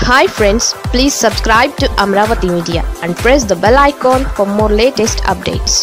hi friends please subscribe to Amaravati media and press the bell icon for more latest updates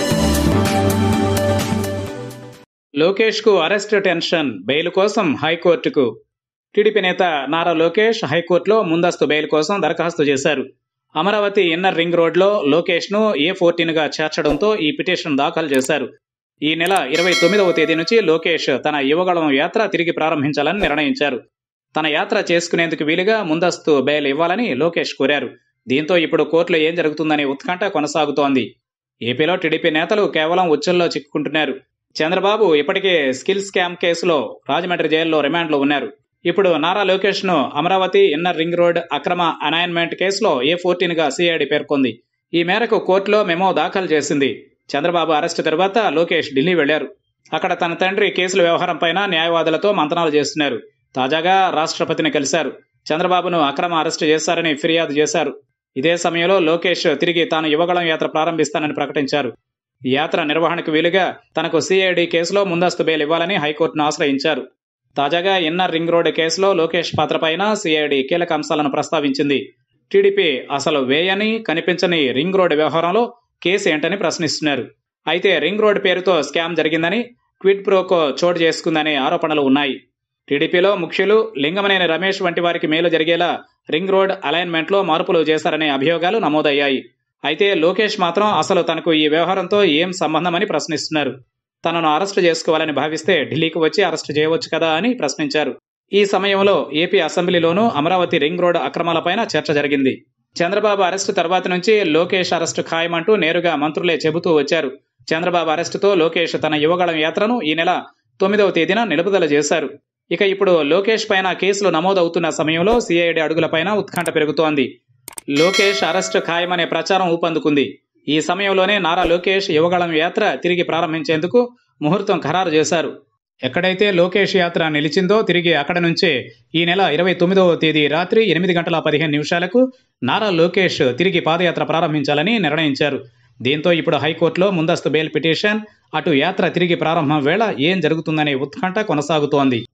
Lokesh కు arrest tension bail కోసం హైకోర్టుకు TDP నేత నారా లోకేష్ హైకోర్టులో ముందస్తు bail కోసం దరఖాస్తు చేశారు అమరావతి ఇన్నర్ రింగ్ రోడ్లో లోకేష్ ను ఏ ఫోర్టీన్ గా చేర్చడంతో ఈ పిటిషన్ దాఖలు చేశారు ఈ నెల ఇరవై తొమ్మిదవ తేదీ నుంచి లోకేష్ తన యువగళం యాత్ర తిరిగి ప్రారంభించాలని నిర్ణయించారు తన యాత్ర చేసుకునేందుకు వీలుగా ముందస్తు బెయిల్ ఇవ్వాలని లోకేష్ కోరారు దీంతో ఇప్పుడు కోర్టులో ఏం జరుగుతుందనే ఉత్కంఠ కొనసాగుతోంది ఏపీలో టీడీపీ నేతలు కేవలం ఉచ్చుల్లో చిక్కుకుంటున్నారు చంద్రబాబు ఇప్పటికే స్కిల్ స్కామ్ కేసులో రాజమండ్రి జైల్లో రిమాండ్లో ఉన్నారు ఇప్పుడు నారా లోకేష్ ను అమరావతి ఇన్నర్ రింగ్ రోడ్ అక్రమ అనాయిన్మెంట్ కేసులో ఏ ఫోర్టీన్ గా సిఐడి పేర్కొంది ఈ మేరకు కోర్టులో మెమో దాఖలు చేసింది చంద్రబాబు అరెస్టు తర్వాత లోకేష్ ఢిల్లీ వెళ్లారు అక్కడ తన తండ్రి కేసుల వ్యవహారంపైన న్యాయవాదులతో మంతనాలు చేస్తున్నారు తాజాగా రాష్ట్రపతిని కలిశారు చంద్రబాబును అక్రమ అరెస్టు చేశారని ఫిర్యాదు చేశారు ఇదే సమయంలో లోకేష్ తిరిగి తాను యువగళం యాత్ర ప్రారంభిస్తానని ప్రకటించారు ఈ యాత్ర నిర్వహణకు వీలుగా తనకు సిఐడి కేసులో ముందస్తు బెయిల్ ఇవ్వాలని హైకోర్టును ఆశ్రయించారు తాజాగా ఇన్నర్ రింగ్ రోడ్ కేసులో లోకేష్ పాత్రపైన సిఐడి కీలక అంశాలను ప్రస్తావించింది టీడీపీ అసలు వేయని కనిపించని రింగ్ రోడ్ వ్యవహారంలో కేసు ఏంటని ప్రశ్నిస్తున్నారు అయితే రింగ్ రోడ్ పేరుతో స్కామ్ జరిగిందని క్విడ్ ప్రోకో చోటు చేసుకుందనే ఆరోపణలు ఉన్నాయి టీడీపీలో ముఖ్యులు లింగమనేని రమేష్ వంటి వారికి మేలు జరిగేలా రింగ్ రోడ్ అలైన్మెంట్లో మార్పులు చేశారనే అభియోగాలు నమోదయ్యాయి అయితే లోకేష్ మాత్రం అసలు తనకు ఈ వ్యవహారంతో ఏం సంబంధమని ప్రశ్నిస్తున్నారు తనను అరెస్టు చేసుకోవాలని భావిస్తే ఢిల్లీకి వచ్చి అరెస్టు చేయవచ్చు కదా అని ప్రశ్నించారు ఈ సమయంలో ఏపీ అసెంబ్లీలోనూ అమరావతి రింగ్ రోడ్ అక్రమాలపైన చర్చ జరిగింది చంద్రబాబు అరెస్టు తర్వాత నుంచి లోకేష్ అరెస్టు ఖాయమంటూ నేరుగా మంత్రులే చెబుతూ వచ్చారు చంద్రబాబు అరెస్టుతో లోకేష్ తన యువగళం యాత్రను ఈ నెల తొమ్మిదవ తేదీన నిలుపుదల చేశారు ఇక ఇప్పుడు లోకేష్ పైన కేసులు నమోదవుతున్న సమయంలో సిఐడి అడుగులపైన ఉత్కంఠ పెరుగుతోంది లోకేష్ అరెస్టు ఖాయమనే ప్రచారం ఊపందుకుంది ఈ సమయంలోనే నారా లోకేష్ యువగళం యాత్ర తిరిగి ప్రారంభించేందుకు ముహూర్తం ఖరారు చేశారు ఎక్కడైతే లోకేష్ యాత్ర నిలిచిందో తిరిగి అక్కడ నుంచే ఈ నెల ఇరవై తొమ్మిదవ తేదీ రాత్రి ఎనిమిది గంటల పదిహేను నిమిషాలకు నారా లోకేష్ తిరిగి పాదయాత్ర ప్రారంభించాలని నిర్ణయించారు దీంతో ఇప్పుడు హైకోర్టులో ముందస్తు బెయిల్ పిటిషన్ అటు యాత్ర తిరిగి ప్రారంభం వేళ ఏం జరుగుతుందనే ఉత్కంఠ కొనసాగుతోంది